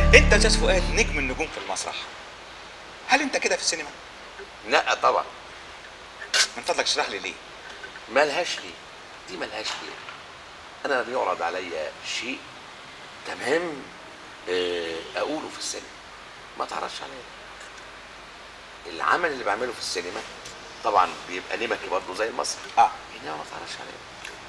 انت يا استاذ فؤاد نجم النجوم في المسرح هل انت كده في السينما لا طبعا من فضلك اشرح لي ليه ملهاش ليه دي ملهاش ليه انا لما يعرض عليا شيء تمام آه، اقوله في السينما ما تعرفش عليا العمل اللي بعمله في السينما طبعا بيبقى نمكي برضه زي المسرح اه انما ما تعرفش عليا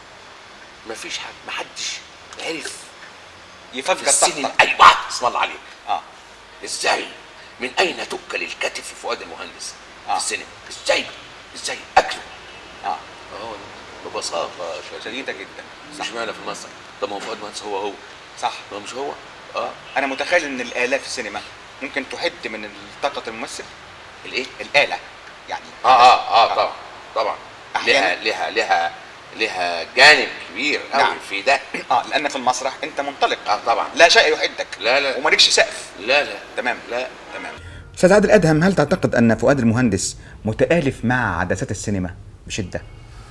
مفيش حد محدش عرف في يفجر السينما تحت ايوه اسم الله عليك اه ازاي من اين تؤكل الكتف في فؤاد المهندس آه. في السينما ازاي ازاي اكله اه اه ببساطه شديده شديده جدا مش معنى في المسرح طب ما هو فؤاد مهندس هو هو صح ما هو مش هو اه انا متخيل ان الاله في السينما ممكن تحد من طاقه الممثل الايه الاله يعني اه اه اه طبعا طبعا لها أحياناً- لها لها لها جانب كبير قوي نعم. في ده اه لان في المسرح انت منطلق اه طبعا لا شيء يحدك لا لا ومالكش سقف لا لا تمام لا تمام استاذ عادل ادهم هل تعتقد ان فؤاد المهندس متآلف مع عدسات السينما بشده؟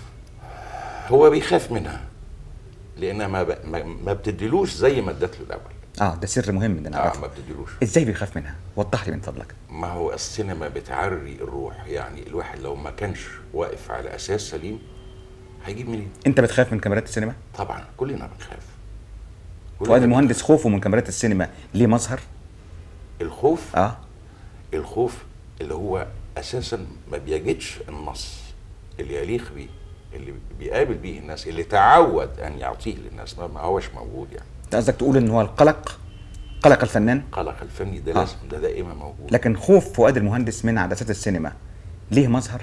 هو بيخاف منها لانها ما, ب... ما, ما بتديلوش زي ما ادت له الاول اه ده سر مهم ده اه نعرفه ما بتديلوش ازاي بيخاف منها؟ وضح لي من فضلك ما هو السينما بتعري الروح يعني الواحد لو ما كانش واقف على اساس سليم هيجيب منين انت بتخاف من كاميرات السينما؟ طبعا كلنا بنخاف كلنا فؤاد المهندس خوفه من كاميرات السينما ليه مظهر؟ الخوف اه الخوف اللي هو اساسا ما بيجدش النص اللي يليق بيه اللي بيقابل بيه الناس اللي تعود ان يعطيه للناس ما ما هوش موجود يعني انت قصدك تقول ان هو القلق قلق الفنان قلق الفني ده آه. لازم ده دائما موجود لكن خوف فؤاد المهندس من عدسات السينما ليه مظهر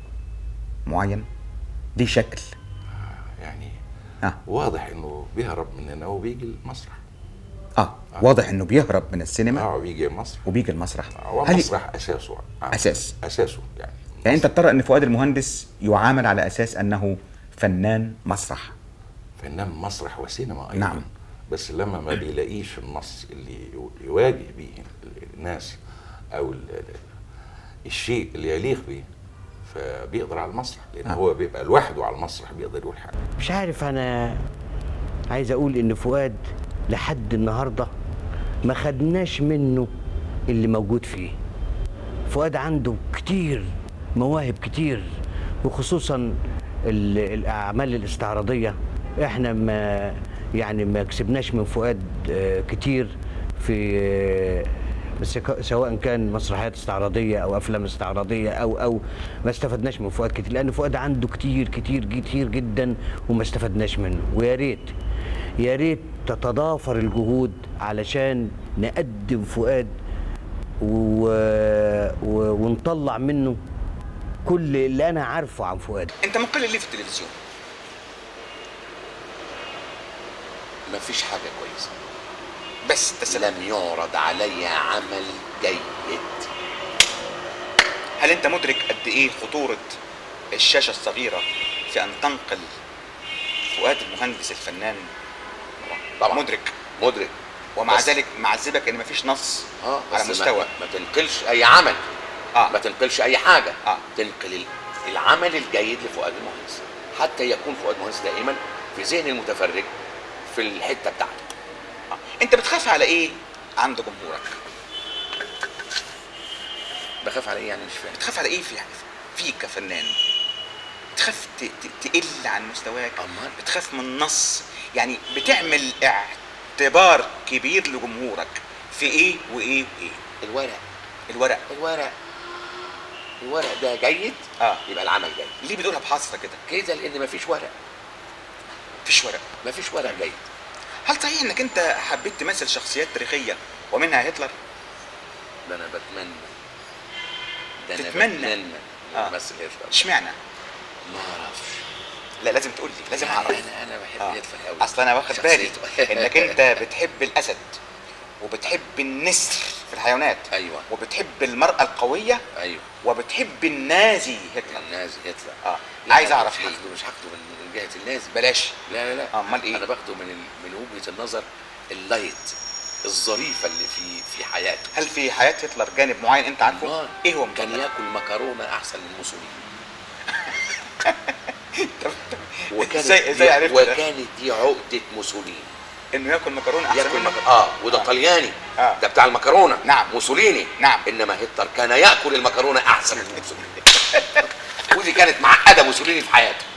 معين ليه شكل يعني اه واضح انه بيهرب مننا وبيجي المسرح اه واضح انه بيهرب من السينما اه بيجي المسرح وبيجي المسرح هو هل المسرح اساسه آه. أساس. اساسه يعني يعني انت ترى ان فؤاد المهندس يعامل على اساس انه فنان مسرح فنان مسرح وسينما ايضا نعم. بس لما ما بيلاقيش النص اللي يو- يواجه بيه الناس او ال- ال- الشيء اللي يليق بيه فبيقدر على المسرح لان آه. هو بيبقى لوحده على المسرح بيقدر يقول حاجه مش عارف انا عايز اقول ان فؤاد لحد النهارده ما خدناش منه اللي موجود فيه فؤاد عنده كتير مواهب كتير وخصوصا ال- الاعمال الاستعراضيه احنا ما يعني ما كسبناش من فؤاد آه، كتير في آه، بس ك- سواء كان مسرحيات استعراضيه او افلام استعراضيه او او ما استفدناش من فؤاد كتير لان فؤاد عنده كتير كتير كتير جدا وما استفدناش منه ويا ريت يا ريت تتضافر الجهود علشان نقدم فؤاد و... و... ونطلع منه كل اللي انا عارفه عن فؤاد انت مقلل ليه في التلفزيون مفيش حاجه كويسه بس تسلم لم يعرض علي عمل جيد هل انت مدرك قد ايه خطوره الشاشه الصغيره في ان تنقل فؤاد المهندس الفنان طبعا مدرك مدرك ومع بس- ذلك معذبك ان مفيش نص اه على بس ما- مستوى ما, ما تنقلش اي عمل اه ما تنقلش اي حاجه آه. تنقل ال- العمل الجيد لفؤاد المهندس حتى يكون فؤاد المهندس دائما في ذهن المتفرج في الحته بتاعته آه. انت بتخاف على ايه عند جمهورك بخاف على ايه يعني مش فاهم بتخاف على ايه في يعني فيك كفنان بتخاف ت- ت- تقل عن مستواك أمال؟ بتخاف من نص يعني بتعمل اعتبار كبير لجمهورك في ايه وايه وايه الورق الورق الورق الورق ده جيد اه يبقى العمل جيد ليه بتقولها بحسره كده كده لان مفيش ورق مفيش ورق مفيش ورق جيد هل صحيح انك انت حبيت تمثل شخصيات تاريخيه ومنها هتلر ده انا بتمنى ده انا تتمنى؟ بتمنى آه. امثل هتلر اشمعنى ما اعرفش لا لازم تقول لي لازم يعني اعرف انا انا بحب آه. هتلر قوي اصل انا واخد بالي شخصيته. انك انت بتحب الاسد وبتحب النسر في الحيوانات ايوه وبتحب المرأة القوية ايوه وبتحب النازي هتلر النازي هتلر اه لا، عايز أنا اعرف مش ليه هاخده مش هاخده من من جهه النازي بلاش لا لا لا آه، امال ايه انا باخده من ال- من وجهه النظر اللايت الظريفه اللي في في حياته هل في حياة هتلر جانب معين انت عارفه أمال. ايه هو من كان فضلك؟ ياكل مكرونه احسن من موسوليني طب- وكانت ازاي ازاي دي- عرفت ده؟ وكانت دي عقده موسوليني انه ياكل مكرونه احسن ياكل منه مك... اه وده طلياني آه. ده بتاع المكرونه نعم. موسوليني نعم. انما هتلر كان ياكل المكرونه احسن من موسوليني ودي كانت معقده موسوليني في حياته